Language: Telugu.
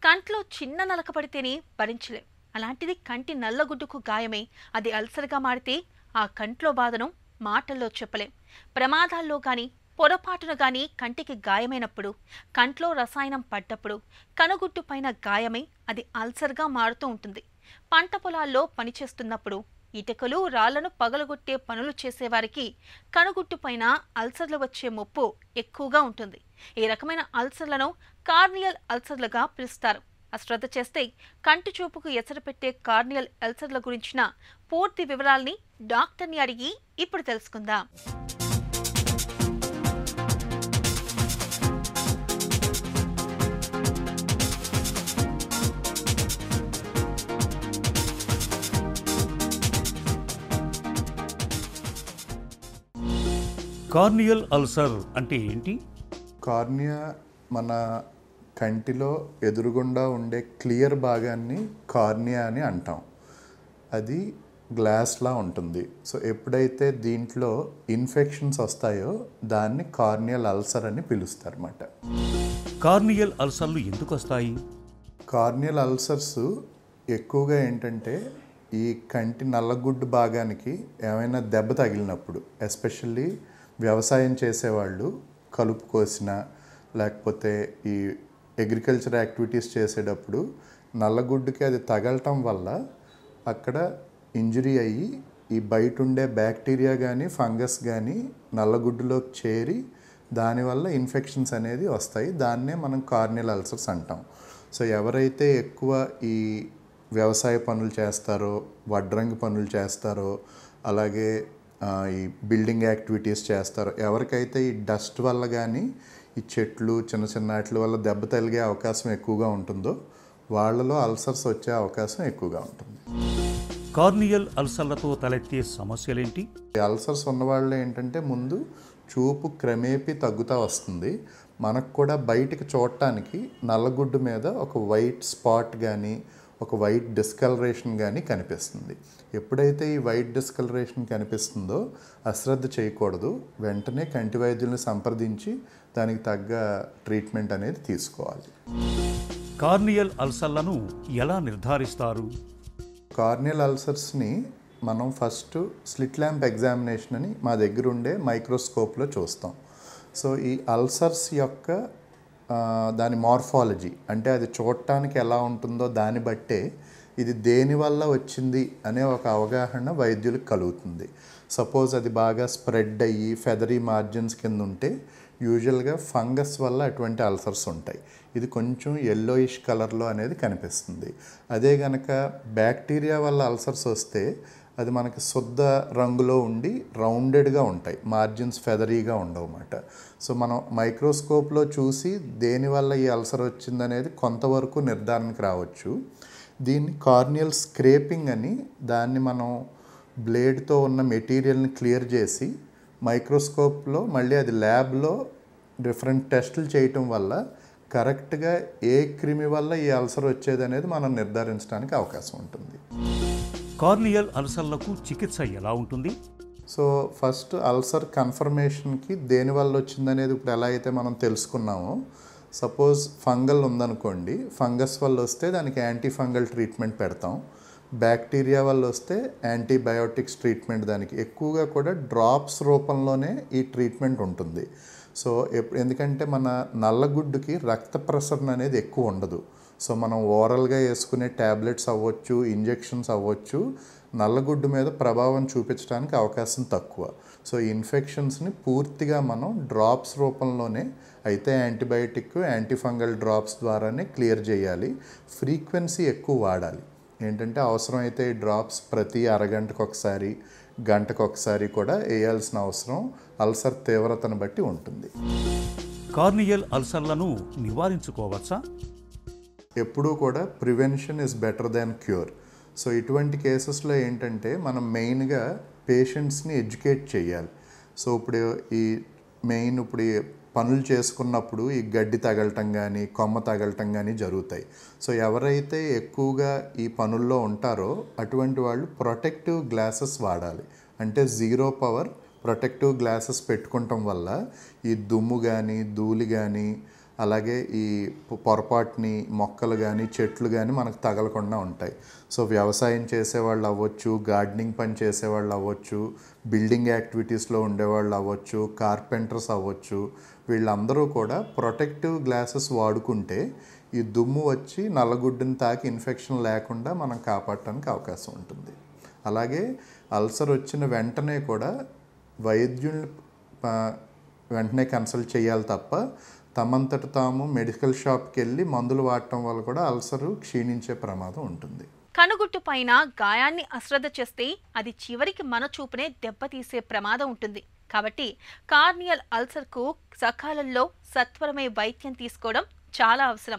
కంట్లో చిన్న నలక పడితేనే భరించలేం అలాంటిది కంటి నల్లగుడ్డుకు గాయమై అది అల్సర్గా మారితే ఆ కంట్లో బాధను మాటల్లో చెప్పలేం ప్రమాదాల్లో గాని పొరపాటున గాని కంటికి గాయమైనప్పుడు కంట్లో రసాయనం పడ్డప్పుడు కనుగుడ్డు పైన గాయమై అది అల్సర్గా మారుతూ ఉంటుంది పంట పొలాల్లో పనిచేస్తున్నప్పుడు ఇటుకలు రాళ్లను పగలగొట్టే పనులు చేసేవారికి కనుగుట్టు పైన అల్సర్లు వచ్చే ముప్పు ఎక్కువగా ఉంటుంది ఈ రకమైన అల్సర్లను కార్నియల్ అల్సర్లుగా పిలుస్తారు అశ్రద్ధ చేస్తే కంటి చూపుకు ఎసరు పెట్టే కార్నియల్ అల్సర్ల గురించిన పూర్తి వివరాల్ని డాక్టర్ని అడిగి ఇప్పుడు తెలుసుకుందాం కార్నియల్ అల్సర్ అంటే ఏంటి కార్నియా మన కంటిలో ఎదురుగుండా ఉండే క్లియర్ భాగాన్ని కార్నియా అని అంటాం అది గ్లాస్లా ఉంటుంది సో ఎప్పుడైతే దీంట్లో ఇన్ఫెక్షన్స్ వస్తాయో దాన్ని కార్నియల్ అల్సర్ అని పిలుస్తారన్నమాట కార్నియల్ అల్సర్లు ఎందుకు వస్తాయి కార్నియల్ అల్సర్స్ ఎక్కువగా ఏంటంటే ఈ కంటి నల్లగుడ్డు భాగానికి ఏమైనా దెబ్బ తగిలినప్పుడు ఎస్పెషల్లీ వ్యవసాయం చేసేవాళ్ళు కలుపు కోసిన లేకపోతే ఈ అగ్రికల్చర్ యాక్టివిటీస్ చేసేటప్పుడు నల్లగుడ్డుకి అది తగలటం వల్ల అక్కడ ఇంజరీ అయ్యి ఈ బయట ఉండే బ్యాక్టీరియా కానీ ఫంగస్ కానీ నల్లగుడ్డులోకి చేరి దానివల్ల ఇన్ఫెక్షన్స్ అనేది వస్తాయి దాన్నే మనం కార్నియల్ అల్సర్స్ అంటాం సో ఎవరైతే ఎక్కువ ఈ వ్యవసాయ పనులు చేస్తారో వడ్రంగి పనులు చేస్తారో అలాగే ఆ, ఈ బిల్డింగ్ యాక్టివిటీస్ చేస్తారో ఎవరికైతే ఈ డస్ట్ వల్ల కానీ ఈ చెట్లు చిన్న చిన్న వాటి వల్ల దెబ్బ తగిలే అవకాశం ఎక్కువగా ఉంటుందో వాళ్ళలో అల్సర్స్ వచ్చే అవకాశం ఎక్కువగా ఉంటుంది కార్నియల్ అల్సర్లతో తలెత్తే సమస్యలేంటి ఈ అల్సర్స్ ఉన్నవాళ్ళు ఏంటంటే ముందు చూపు క్రమేపీ తగ్గుతూ వస్తుంది మనకు కూడా బయటికి చూడటానికి నల్లగుడ్డు మీద ఒక వైట్ స్పాట్ కానీ ఒక వైట్ డిస్కలరేషన్ కానీ కనిపిస్తుంది ఎప్పుడైతే ఈ వైట్ డిస్కలరేషన్ కనిపిస్తుందో అశ్రద్ధ చేయకూడదు వెంటనే కంటి వైద్యుల్ని సంప్రదించి దానికి తగ్గ ట్రీట్మెంట్ అనేది తీసుకోవాలి కార్నియల్ అల్సర్లను ఎలా నిర్ధారిస్తారు కార్నియల్ అల్సర్స్ని మనం ఫస్ట్ స్లిట్ ల్యాంప్ ఎగ్జామినేషన్ అని మా దగ్గర ఉండే మైక్రోస్కోప్లో చూస్తాం సో ఈ అల్సర్స్ యొక్క ఆ, దాని మార్ఫాలజీ అంటే అది చూడటానికి ఎలా ఉంటుందో దాన్ని బట్టే ఇది దేని వల్ల వచ్చింది అనే ఒక అవగాహన వైద్యులకు కలుగుతుంది సపోజ్ అది బాగా స్ప్రెడ్ అయ్యి ఫెదరీ మార్జిన్స్ కింద ఉంటే యూజువల్గా ఫంగస్ వల్ల అటువంటి అల్సర్స్ ఉంటాయి ఇది కొంచెం ఎల్లోయిష్ కలర్లో అనేది కనిపిస్తుంది అదే గనక బ్యాక్టీరియా వల్ల అల్సర్స్ వస్తే అది మనకి శుద్ధ రంగులో ఉండి రౌండెడ్గా ఉంటాయి మార్జిన్స్ ఫెదరీగా ఉండవు అన్నమాట సో మనం మైక్రోస్కోప్లో చూసి దేనివల్ల ఈ అల్సర్ వచ్చిందనేది కొంతవరకు నిర్ధారణకు రావచ్చు దీన్ని కార్నియల్ స్క్రేపింగ్ అని దాన్ని మనం బ్లేడ్తో ఉన్న మెటీరియల్ని క్లియర్ చేసి మైక్రోస్కోప్లో మళ్ళీ అది ల్యాబ్లో డిఫరెంట్ టెస్టులు చేయటం వల్ల కరెక్ట్గా ఏ క్రిమి వల్ల ఈ అల్సర్ వచ్చేది అనేది మనం నిర్ధారించడానికి అవకాశం ఉంటుంది కార్నియల్ అల్సర్లకు చికిత్స ఎలా ఉంటుంది సో ఫస్ట్ అల్సర్ కన్ఫర్మేషన్కి దేని వల్ల వచ్చిందనేది ఇప్పుడు ఎలా అయితే మనం తెలుసుకున్నామో సపోజ్ ఫంగల్ ఉందనుకోండి ఫంగస్ వల్ల వస్తే దానికి యాంటీ ఫంగల్ ట్రీట్మెంట్ పెడతాం బ్యాక్టీరియా వల్ల వస్తే యాంటీబయోటిక్స్ ట్రీట్మెంట్ దానికి ఎక్కువగా కూడా డ్రాప్స్ రూపంలోనే ఈ ట్రీట్మెంట్ ఉంటుంది సో ఎప్- ఎందుకంటే మన నల్లగుడ్డుకి రక్త ప్రసరణ అనేది ఎక్కువ ఉండదు సో మనం ఓరల్గా వేసుకునే ట్యాబ్లెట్స్ అవ్వచ్చు ఇంజెక్షన్స్ అవ్వచ్చు నల్లగుడ్డు మీద ప్రభావం చూపించడానికి అవకాశం తక్కువ సో ఈ ఇన్ఫెక్షన్స్ని పూర్తిగా మనం డ్రాప్స్ రూపంలోనే అయితే యాంటీబయాటిక్ యాంటీఫంగల్ డ్రాప్స్ ద్వారానే క్లియర్ చేయాలి ఫ్రీక్వెన్సీ ఎక్కువ వాడాలి ఏంటంటే అవసరమైతే ఈ డ్రాప్స్ ప్రతి అరగంటకు ఒకసారి గంటకు ఒకసారి కూడా వేయాల్సిన అవసరం అల్సర్ తీవ్రతను బట్టి ఉంటుంది కార్నియల్ అల్సర్లను నివారించుకోవచ్చా ఎప్పుడూ కూడా prevention is better than cure so ఇటువంటి కేసెస్లో ఏంటంటే మనం మెయిన్గా పేషెంట్స్ని ఎడ్యుకేట్ చేయాలి సో ఇప్పుడు ఈ మెయిన్ ఇప్పుడు ఈ పనులు చేసుకున్నప్పుడు ఈ గడ్డి తగలటం కానీ కొమ్మ తగలటం కానీ జరుగుతాయి సో ఎవరైతే ఎక్కువగా ఈ పనుల్లో ఉంటారో అటువంటి వాళ్ళు ప్రొటెక్టివ్ గ్లాసెస్ వాడాలి అంటే జీరో పవర్ ప్రొటెక్టివ్ గ్లాసెస్ పెట్టుకోవటం వల్ల ఈ దుమ్ము కానీ ధూళి కానీ అలాగే ఈ పొ- పొరపాటుని మొక్కలు కానీ చెట్లు కానీ మనకు తగలకుండా ఉంటాయి సో వ్యవసాయం చేసేవాళ్ళు అవ్వచ్చు గార్డెనింగ్ పని చేసేవాళ్ళు అవ్వచ్చు బిల్డింగ్ యాక్టివిటీస్లో ఉండేవాళ్ళు అవ్వచ్చు కార్పెంటర్స్ అవ్వచ్చు వీళ్ళందరూ కూడా ప్రొటెక్టివ్ గ్లాసెస్ వాడుకుంటే ఈ దుమ్ము వచ్చి నల్లగుడ్డుని తాకి ఇన్ఫెక్షన్ లేకుండా మనం కాపాడటానికి అవకాశం ఉంటుంది అలాగే అల్సర్ వచ్చిన వెంటనే కూడా వైద్యుల్ని ఆ, వెంటనే కన్సల్ట్ చేయాలి తప్ప తమంతట తాము మెడికల్ షాప్కి వెళ్ళి మందులు వాడటం వల్ల కూడా అల్సరు క్షీణించే ప్రమాదం ఉంటుంది కనుగుట్టు పైన గాయాన్ని అశ్రద్ధ చేస్తే అది చివరికి మన చూపునే దెబ్బతీసే ప్రమాదం ఉంటుంది కాబట్టి కార్నియల్ అల్సర్కు సకాలంలో సత్వరమే వైద్యం తీసుకోవడం చాలా అవసరం